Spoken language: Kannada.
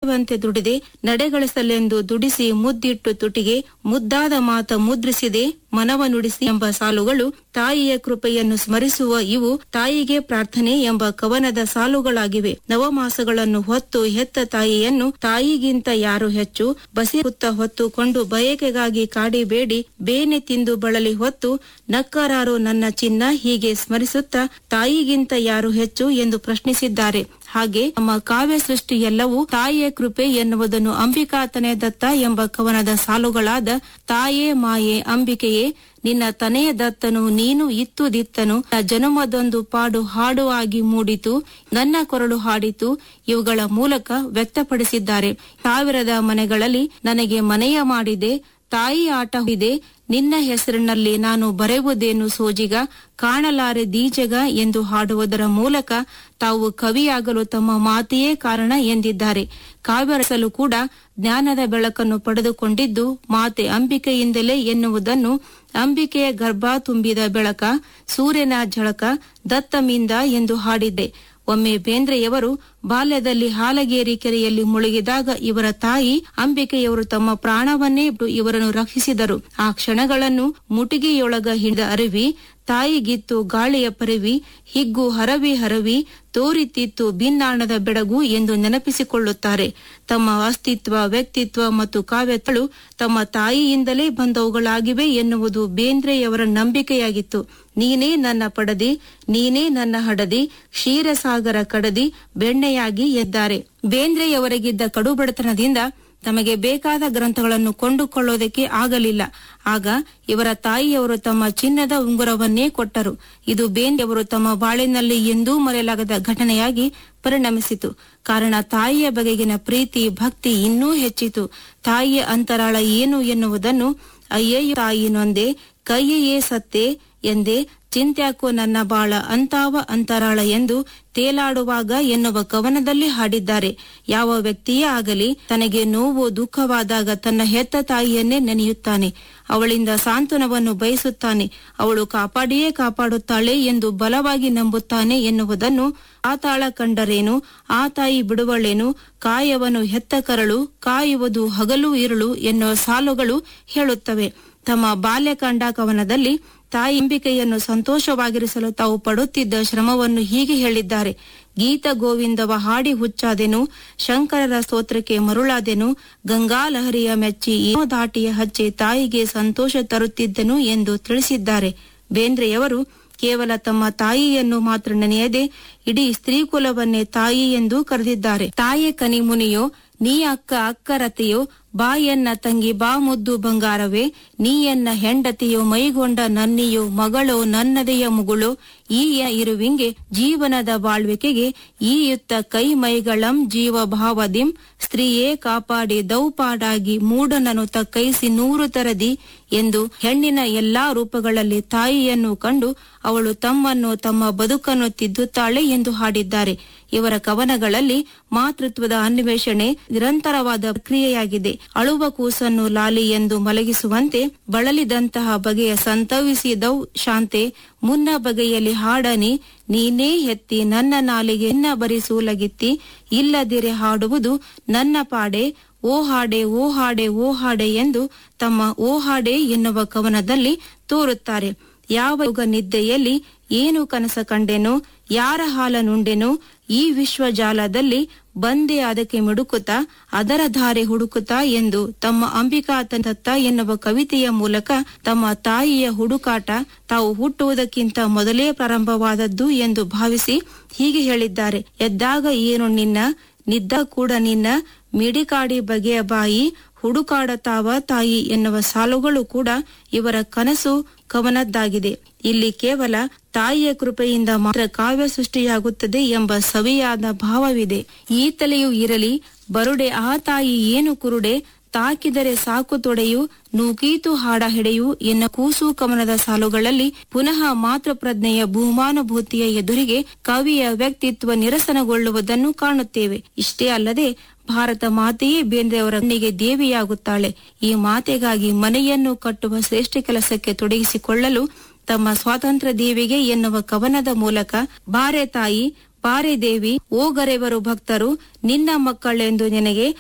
ವಂತೆ ದುಡಿದೆ ನಡೆಗಳಿಸಲೆಂದು ದುಡಿಸಿ ಮುದ್ದಿಟ್ಟು ತುಟಿಗೆ ಮುದ್ದಾದ ಮಾತ ಮುದ್ರಿಸಿದೆ ಮನವ ನುಡಿಸಿ ಎಂಬ ಸಾಲುಗಳು ತಾಯಿಯ ಕೃಪೆಯನ್ನು ಸ್ಮರಿಸುವ ಇವು ತಾಯಿಗೆ ಪ್ರಾರ್ಥನೆ ಎಂಬ ಕವನದ ಸಾಲುಗಳಾಗಿವೆ ನವಮಾಸಗಳನ್ನು ಹೊತ್ತು ಹೆತ್ತ ತಾಯಿಯನ್ನು ತಾಯಿಗಿಂತ ಯಾರು ಹೆಚ್ಚು ಬಸಿ ಹುತ್ತ ಹೊತ್ತುಕೊಂಡು ಬಯಕೆಗಾಗಿ ಕಾಡಿಬೇಡಿ ಬೇನೆ ತಿಂದು ಬಳಲಿ ಹೊತ್ತು ನಕ್ಕರಾರು ನನ್ನ ಚಿನ್ನ ಹೀಗೆ ಸ್ಮರಿಸುತ್ತಾ ತಾಯಿಗಿಂತ ಯಾರು ಹೆಚ್ಚು ಎಂದು ಪ್ರಶ್ನಿಸಿದ್ದಾರೆ ಹಾಗೆ ನಮ್ಮ ಕಾವ್ಯ ಸೃಷ್ಟಿ ಎಲ್ಲವೂ ತಾಯಿಯ ಕೃಪೆ ಎನ್ನುವುದನ್ನು ಅಂಬಿಕಾತನೇ ದತ್ತ ಎಂಬ ಕವನದ ಸಾಲುಗಳಾದ ತಾಯೇ ಮಾಯೆ ಅಂಬಿಕೆಯೇ ನಿನ್ನ ತನೆಯ ದತ್ತನು ನೀನು ಇತ್ತು ದಿತ್ತನು ನನ್ನ ಜನುಮದೊಂದು ಪಾಡು ಹಾಡು ಆಗಿ ಮೂಡಿತು ನನ್ನ ಕೊರಳು ಹಾಡಿತು ಇವುಗಳ ಮೂಲಕ ವ್ಯಕ್ತಪಡಿಸಿದ್ದಾರೆ ಸಾವಿರದ ಮನೆಗಳಲ್ಲಿ ನನಗೆ ಮನೆಯ ಮಾಡಿದೆ ತಾಯಿ ಆಟ ಇದೆ ನಿನ್ನ ಹೆಸರಿನಲ್ಲಿ ನಾನು ಬರೆಯುವುದೇನು ಸೋಜಿಗ ಕಾಣಲಾರೆ ದೀಜಗ ಎಂದು ಹಾಡುವುದರ ಮೂಲಕ ತಾವು ಕವಿಯಾಗಲು ತಮ್ಮ ಮಾತೆಯೇ ಕಾರಣ ಎಂದಿದ್ದಾರೆ ಕಾವ್ಯರಸಲು ಕೂಡ ಜ್ಞಾನದ ಬೆಳಕನ್ನು ಪಡೆದುಕೊಂಡಿದ್ದು ಮಾತೆ ಅಂಬಿಕೆಯಿಂದಲೇ ಎನ್ನುವುದನ್ನು ಅಂಬಿಕೆಯ ಗರ್ಭ ತುಂಬಿದ ಬೆಳಕ ಸೂರ್ಯನ ಝಳಕ ದತ್ತಮಿಂದ ಎಂದು ಹಾಡಿದ್ದೆ ಒಮ್ಮೆ ಬೇಂದ್ರೆಯವರು ಬಾಲ್ಯದಲ್ಲಿ ಹಾಲಗೇರಿ ಕೆರೆಯಲ್ಲಿ ಮುಳುಗಿದಾಗ ಇವರ ತಾಯಿ ಅಂಬಿಕೆಯವರು ತಮ್ಮ ಪ್ರಾಣವನ್ನೇ ಬಿಟ್ಟು ಇವರನ್ನು ರಕ್ಷಿಸಿದರು ಆ ಕ್ಷಣಗಳನ್ನು ಮುಟಿಗೆಯೊಳಗ ಹಿಡಿದ ಅರಿವಿ ತಾಯಿಗಿತ್ತು ಗಾಳಿಯ ಪರಿವಿ ಹಿಗ್ಗು ಹರವಿ ಹರವಿ ತೋರಿತಿತ್ತು ಭಿನ್ನಾಣದ ಬೆಡಗು ಎಂದು ನೆನಪಿಸಿಕೊಳ್ಳುತ್ತಾರೆ ತಮ್ಮ ಅಸ್ತಿತ್ವ ವ್ಯಕ್ತಿತ್ವ ಮತ್ತು ಕಾವ್ಯತಳು ತಮ್ಮ ತಾಯಿಯಿಂದಲೇ ಬಂದವುಗಳಾಗಿವೆ ಎನ್ನುವುದು ಬೇಂದ್ರೆಯವರ ನಂಬಿಕೆಯಾಗಿತ್ತು ನೀನೇ ನನ್ನ ಪಡದಿ ನೀನೇ ನನ್ನ ಹಡದಿ ಕ್ಷೀರಸಾಗರ ಕಡದಿ ಬೆಣ್ಣೆಯಾಗಿ ಎದ್ದಾರೆ ಬೇಂದ್ರೆಯವರಿಗಿದ್ದ ಕಡುಬಡತನದಿಂದ ತಮಗೆ ಬೇಕಾದ ಗ್ರಂಥಗಳನ್ನು ಕೊಂಡುಕೊಳ್ಳುವುದಕ್ಕೆ ಆಗಲಿಲ್ಲ ಆಗ ಇವರ ತಾಯಿಯವರು ತಮ್ಮ ಚಿನ್ನದ ಉಂಗುರವನ್ನೇ ಕೊಟ್ಟರು ಇದು ಬೇಂದ್ರೆಯವರು ತಮ್ಮ ಬಾಳಿನಲ್ಲಿ ಎಂದೂ ಮರೆಯಲಾಗದ ಘಟನೆಯಾಗಿ ಪರಿಣಮಿಸಿತು ಕಾರಣ ತಾಯಿಯ ಬಗೆಗಿನ ಪ್ರೀತಿ ಭಕ್ತಿ ಇನ್ನೂ ಹೆಚ್ಚಿತು ತಾಯಿಯ ಅಂತರಾಳ ಏನು ಎನ್ನುವುದನ್ನು ಅಯ್ಯಯ್ಯ ತಾಯಿ ನೊಂದೆ ಕೈಯೇ ಸತ್ತೆ ಎಂದೇ ಚಿಂತ್ಯಾಕೋ ನನ್ನ ಬಾಳ ಅಂತಾವ ಅಂತರಾಳ ಎಂದು ತೇಲಾಡುವಾಗ ಎನ್ನುವ ಕವನದಲ್ಲಿ ಹಾಡಿದ್ದಾರೆ ಯಾವ ವ್ಯಕ್ತಿಯೇ ಆಗಲಿ ತನಗೆ ನೋವು ದುಃಖವಾದಾಗ ತನ್ನ ಹೆತ್ತ ತಾಯಿಯನ್ನೇ ನೆನೆಯುತ್ತಾನೆ ಅವಳಿಂದ ಸಾಂತ್ವನವನ್ನು ಬಯಸುತ್ತಾನೆ ಅವಳು ಕಾಪಾಡಿಯೇ ಕಾಪಾಡುತ್ತಾಳೆ ಎಂದು ಬಲವಾಗಿ ನಂಬುತ್ತಾನೆ ಎನ್ನುವುದನ್ನು ಆ ತಾಳ ಕಂಡರೇನು ಆ ತಾಯಿ ಬಿಡುವಳೇನು ಕಾಯವನು ಹೆತ್ತ ಕರಳು ಕಾಯುವುದು ಹಗಲು ಇರುಳು ಎನ್ನುವ ಸಾಲುಗಳು ಹೇಳುತ್ತವೆ ತಮ್ಮ ಬಾಲ್ಯಕಾಂಡ ಕವನದಲ್ಲಿ ತಾಯಿ ಅಂಬಿಕೆಯನ್ನು ಸಂತೋಷವಾಗಿರಿಸಲು ತಾವು ಪಡುತ್ತಿದ್ದ ಶ್ರಮವನ್ನು ಹೀಗೆ ಹೇಳಿದ್ದಾರೆ ಗೀತ ಗೋವಿಂದವ ಹಾಡಿ ಹುಚ್ಚಾದೆನು ಶಂಕರರ ಸ್ತೋತ್ರಕ್ಕೆ ಮರುಳಾದೆನು ಗಂಗಾ ಲಹರಿಯ ಮೆಚ್ಚಿ ಏನೋ ದಾಟಿಯ ಹಚ್ಚಿ ತಾಯಿಗೆ ಸಂತೋಷ ತರುತ್ತಿದ್ದೆನು ಎಂದು ತಿಳಿಸಿದ್ದಾರೆ ಬೇಂದ್ರೆಯವರು ಕೇವಲ ತಮ್ಮ ತಾಯಿಯನ್ನು ಮಾತ್ರ ನೆನೆಯದೆ ಇಡೀ ಸ್ತ್ರೀಕುಲವನ್ನೇ ತಾಯಿ ಎಂದು ಕರೆದಿದ್ದಾರೆ ತಾಯೇ ಕನಿಮುನಿಯೋ ನೀ ಅಕ್ಕ ಅಕ್ಕರತೆಯೋ ಬಾ ಎನ್ನ ತಂಗಿ ಬಾ ಮುದ್ದು ಬಂಗಾರವೇ ನೀ ಎನ್ನ ಹೆಂಡತಿಯೋ ಮೈಗೊಂಡ ನನ್ನಿಯೋ ಮಗಳೋ ನನ್ನದೆಯ ಮುಗುಳೋ ಈ ಇರುವಿಂಗೆ ಜೀವನದ ಬಾಳ್ವಿಕೆಗೆ ಈ ಯುತ್ತ ಕೈ ಮೈಗಳಂ ಜೀವ ಭಾವದಿಂ ಸ್ತ್ರೀಯೇ ಕಾಪಾಡಿ ದೌಪಾಡಾಗಿ ಮೂಢನನು ತಕ್ಕೈಸಿ ನೂರು ತರದಿ ಎಂದು ಹೆಣ್ಣಿನ ಎಲ್ಲಾ ರೂಪಗಳಲ್ಲಿ ತಾಯಿಯನ್ನು ಕಂಡು ಅವಳು ತಮ್ಮನ್ನು ತಮ್ಮ ಬದುಕನ್ನು ತಿದ್ದುತ್ತಾಳೆ ಎಂದು ಹಾಡಿದ್ದಾರೆ ಇವರ ಕವನಗಳಲ್ಲಿ ಮಾತೃತ್ವದ ಅನ್ವೇಷಣೆ ನಿರಂತರವಾದ ಪ್ರಕ್ರಿಯೆಯಾಗಿದೆ ಅಳುವ ಕೂಸನ್ನು ಲಾಲಿ ಎಂದು ಮಲಗಿಸುವಂತೆ ಬಳಲಿದಂತಹ ಬಗೆಯ ಸಂತವಿಸಿದೌ ಶಾಂತೆ ಮುನ್ನ ಬಗೆಯಲ್ಲಿ ಹಾಡನಿ ನೀನೇ ಹೆತ್ತಿ ನನ್ನ ನಾಲಿಗೆ ನಿನ್ನ ಬರಿಸೂಲಗಿತ್ತಿ ಇಲ್ಲದಿರೆ ಹಾಡುವುದು ನನ್ನ ಪಾಡೆ ಓ ಹಾಡೆ ಓ ಹಾಡೆ ಓ ಹಾಡೆ ಎಂದು ತಮ್ಮ ಓ ಹಾಡೆ ಎನ್ನುವ ಕವನದಲ್ಲಿ ತೋರುತ್ತಾರೆ ಯಾವ ಯುಗ ನಿದ್ದೆಯಲ್ಲಿ ಏನು ಕನಸ ಕಂಡೆನೋ ಯಾರ ಹಾಲ ನುಂಡೆನೋ ಈ ವಿಶ್ವಜಾಲದಲ್ಲಿ ಬಂದೆ ಅದಕ್ಕೆ ಮಿಡುಕುತ್ತಾ ಅದರ ಧಾರೆ ಹುಡುಕುತ್ತಾ ಎಂದು ತಮ್ಮ ಅಂಬಿಕಾ ದತ್ತ ಎನ್ನುವ ಕವಿತೆಯ ಮೂಲಕ ತಮ್ಮ ತಾಯಿಯ ಹುಡುಕಾಟ ತಾವು ಹುಟ್ಟುವುದಕ್ಕಿಂತ ಮೊದಲೇ ಪ್ರಾರಂಭವಾದದ್ದು ಎಂದು ಭಾವಿಸಿ ಹೀಗೆ ಹೇಳಿದ್ದಾರೆ ಎದ್ದಾಗ ಏನು ನಿನ್ನ ನಿದ್ದ ಕೂಡ ನಿನ್ನ ಮಿಡಿಕಾಡಿ ಬಗೆಯ ಬಾಯಿ ಹುಡುಕಾಡತಾವ ತಾಯಿ ಎನ್ನುವ ಸಾಲುಗಳು ಕೂಡ ಇವರ ಕನಸು ಕವನದ್ದಾಗಿದೆ ಇಲ್ಲಿ ಕೇವಲ ತಾಯಿಯ ಕೃಪೆಯಿಂದ ಮಾತ್ರ ಕಾವ್ಯ ಸೃಷ್ಟಿಯಾಗುತ್ತದೆ ಎಂಬ ಸವಿಯಾದ ಭಾವವಿದೆ ಈ ತಲೆಯೂ ಇರಲಿ ಬರುಡೆ ಆ ತಾಯಿ ಏನು ಕುರುಡೆ ತಾಕಿದರೆ ಸಾಕು ತೊಡೆಯು ನೂಕೀತು ಹಾಡ ಹೆಡೆಯು ಎನ್ನ ಕೂಸು ಕವನದ ಸಾಲುಗಳಲ್ಲಿ ಪುನಃ ಮಾತೃ ಪ್ರಜ್ಞೆಯ ಭೂಮಾನುಭೂತಿಯ ಎದುರಿಗೆ ಕವಿಯ ವ್ಯಕ್ತಿತ್ವ ನಿರಸನಗೊಳ್ಳುವುದನ್ನು ಕಾಣುತ್ತೇವೆ ಇಷ್ಟೇ ಅಲ್ಲದೆ ಭಾರತ ಮಾತೆಯೇ ಬೇಂದ್ರೆಯವರ ಕಣ್ಣಿಗೆ ದೇವಿಯಾಗುತ್ತಾಳೆ ಈ ಮಾತೆಗಾಗಿ ಮನೆಯನ್ನು ಕಟ್ಟುವ ಶ್ರೇಷ್ಠ ಕೆಲಸಕ್ಕೆ ತೊಡಗಿಸಿಕೊಳ್ಳಲು ತಮ್ಮ ಸ್ವಾತಂತ್ರ್ಯ ದೇವಿಗೆ ಎನ್ನುವ ಕವನದ ಮೂಲಕ ಬಾರೆ ತಾಯಿ ಬಾರೆ ದೇವಿ ಓಗರೆವರು ಭಕ್ತರು ನಿನ್ನ ಮಕ್ಕಳೆಂದು ನಿನಗೆ